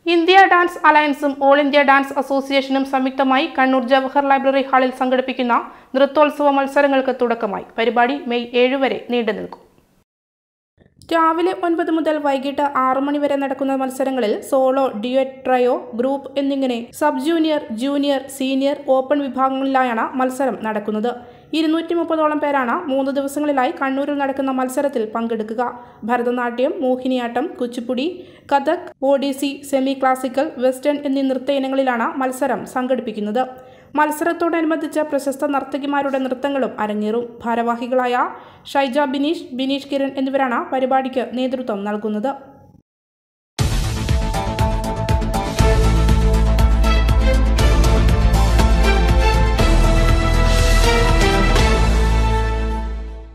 India Dance അലയൻസും All India Dance അസോസിയേഷനും സംയുക്തമായി കണ്ണൂർ ജവഹർ ലൈബ്രറി ഹാളിൽ സംഘടിപ്പിക്കുന്ന നൃത്തോത്സവ മത്സരങ്ങൾക്ക് തുടക്കമായി പരിപാടി മെയ് ഏഴ് വരെ നീണ്ടു നിൽക്കും രാവിലെ ഒൻപത് മുതൽ വൈകിട്ട് ആറു മണി വരെ നടക്കുന്ന മത്സരങ്ങളിൽ സോളോ ഡ്യുവറ്റ് ട്രയോ ഗ്രൂപ്പ് എന്നിങ്ങനെ sub junior junior senior open വിഭാഗങ്ങളിലായാണ് മത്സരം നടക്കുന്നത് ഇരുന്നൂറ്റി മുപ്പതോളം പേരാണ് മൂന്ന് ദിവസങ്ങളിലായി കണ്ണൂരിൽ നടക്കുന്ന മത്സരത്തിൽ പങ്കെടുക്കുക Bharatanatyam Mohiniyattam Kuchipudi Kathak Odissi semi classical western എന്നീ നൃത്ത ഇനങ്ങളിലാണ് മത്സരം സംഘടിപ്പിക്കുന്നത് മത്സരത്തോടനുബന്ധിച്ച് പ്രശസ്ത നർത്തകിമാരുടെ നൃത്തങ്ങളും അരങ്ങേറും ഭാരവാഹികളായ ഷൈജ ബിനീഷ് ബിനീഷ് കിരൺ എന്നിവരാണ് പരിപാടിക്ക് നേതൃത്വം നൽകുന്നത്